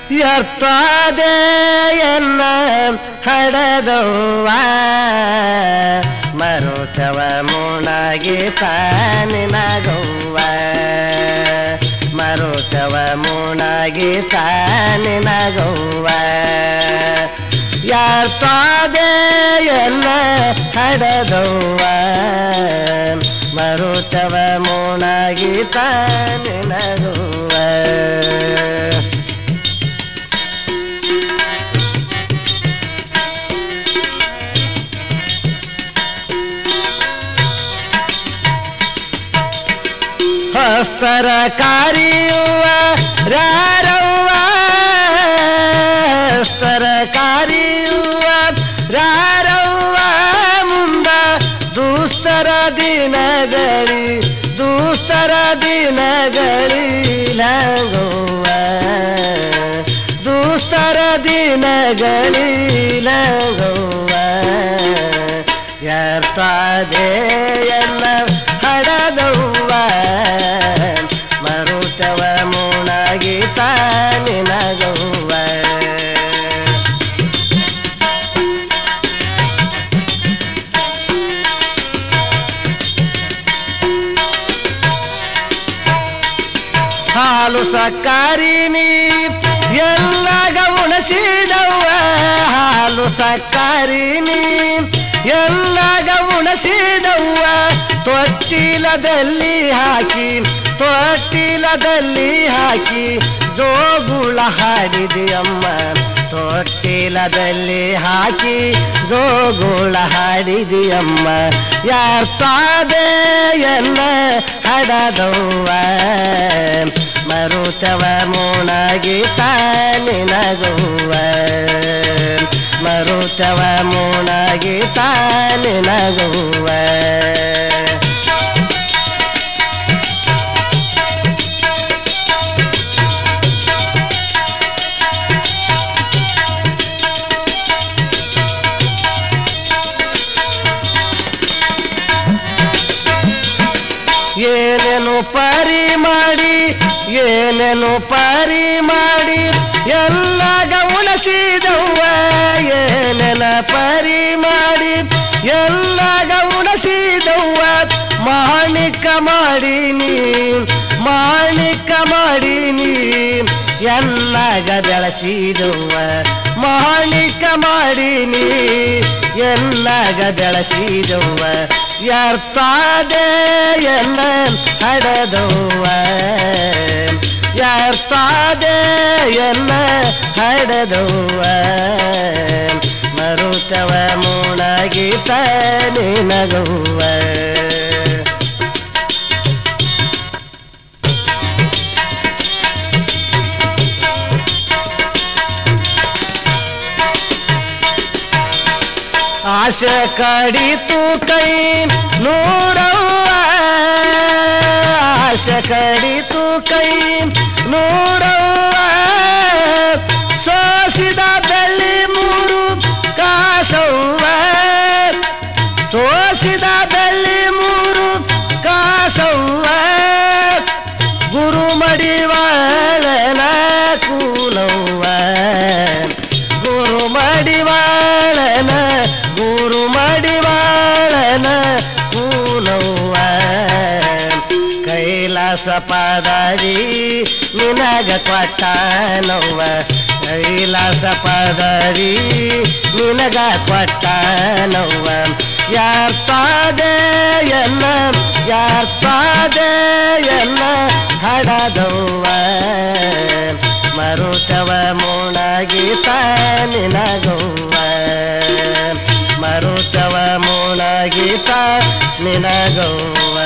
ಎನ್ನ ಹಡದವ್ವ ಮರುತವ ಮುಣಗಿ ತಾನಿನಗವ್ವ ಮರುತವ ಮುಣಗಿ ತಾನಿನಗವ್ವ ಎನ್ನ ಹಡದವ್ವ ಮರುತವ ಮುಣಗಿ ತಾನಿನಗವ್ವ ಹಸ್ತರ ಕಾರಿಯುವ ರಾರವ್ವ ಹಸ್ತರ ಕಾರಿಯುವ ರಾರವ್ವ ಮುಂದ ದುಸ್ತರ ದಿನಗಳಿ ದುಸ್ತರ ದಿನಗಳಿ ಲಂಗೋವ ದುಸ್ತರ ದಿನಗಳಿ ಲಂಗೋವ ಎನ್ನ ಹಡದವ್ವ ಮರುತವ ಮುಣಗಿ ತಾನಿನಗವ್ವ ಹಾಲು ಸಕ್ಕರಿ ನೀ ಎಲ್ಲಗ ಉಣಸಿದವ್ವ ಹಾಲು ಸಕ್ಕರಿ ನೀ ಎಲ್ಲಗ ಉಣಸಿದವ್ವ ತೊಟ್ಟಿಲದಲ್ಲಿ ಹಾಕಿ ತೊಟ್ಟಿಲದಲ್ಲಿ ಹಾಕಿ ಜೋಗುಳ ಹಾಡಿದೆಯಮ್ಮ ತೊಟ್ಟಿಲದಲ್ಲಿ ಹಾಕಿ ಜೋಗುಳ ಹಾಡಿದೆಯಮ್ಮ ಯಾರ್ತಾದೆ ಎನ್ನ ಹಡದವ್ವ ಮರುತವ ಮುಣಗಿ ತಾನಿನಗುವ ಮರುತವ ಮುಣಗಿ ತಾನಿನಗುವ ಏನೇನು ಪರಿ ಮಾಡಿ ಏನೇನು ಪರಿ ಮಾಡಿ ಎಲ್ಲಗ ಉಣಸಿದವ್ವ ಏನೇನ ಪರಿ ಮಾಡಿ ಎಲ್ಲಗ ಉಣಸಿದವ್ವ ಮಾಣಿಕ ಮಾಡಿ ನೀ ಮಾಣಿಕ ಮಾಡಿ ನೀ ಎನ್ನಗ ಬೆಳೆಸಿದವ್ವ ಮಾಣಿಕ ಮಾಡಿ ನೀ ಎನ್ನಗ ಬೆಳೆಸಿದವ್ವ ಯಾರ್ತಾದೆ ಎನ್ನ ಹಡದವ್ವ ಯಾರ್ತಾದೆ ಎನ್ನ ಹಡದವ್ವ ಮರುತವ ಮುಣಗಿ ನಿನಗವ್ವ ಆಸೆ ಕಡಿತು ಕೈ ನೂರವ್ವ ಆಸೆ ಕಡಿತು ಕೈ ನೂರವ್ವ ಸೋಸಿದ ಬೆಳ್ಳಿ ಮೂರು ಕಾಸವ್ವ ಸೋಸಿದ ಬೆಳ್ಳಿ ಮೂರು ಕಾಸವ್ವ ಗುರು ಮಡಿವಾಳನ ಕೂಲವ್ವ ಗುರು ಮಡಿವಾಳನ ಗುರು ಮಡಿವಾಳನ ಕೂಲವ್ವ ಕೈಲಾಸ ಪದವಿ ನಿನಗ ಕೊಟ್ಟಾನವ್ವ ಕೈಲಾಸ ಪದವಿ ನಿನಗ ಕೊಟ್ಟಾನವ್ವ ಯಾರ್ತಾದೆ ಎನ್ನ ಯಾರ್ತಾದೆ ಎನ್ನ ಹಡದವ್ವ ಮರುತವ ಮುಣಗಿ ನಿನಗವ್ವ ಮರುತವ ಮುಣಗಿ ನಿನಗವ್ವ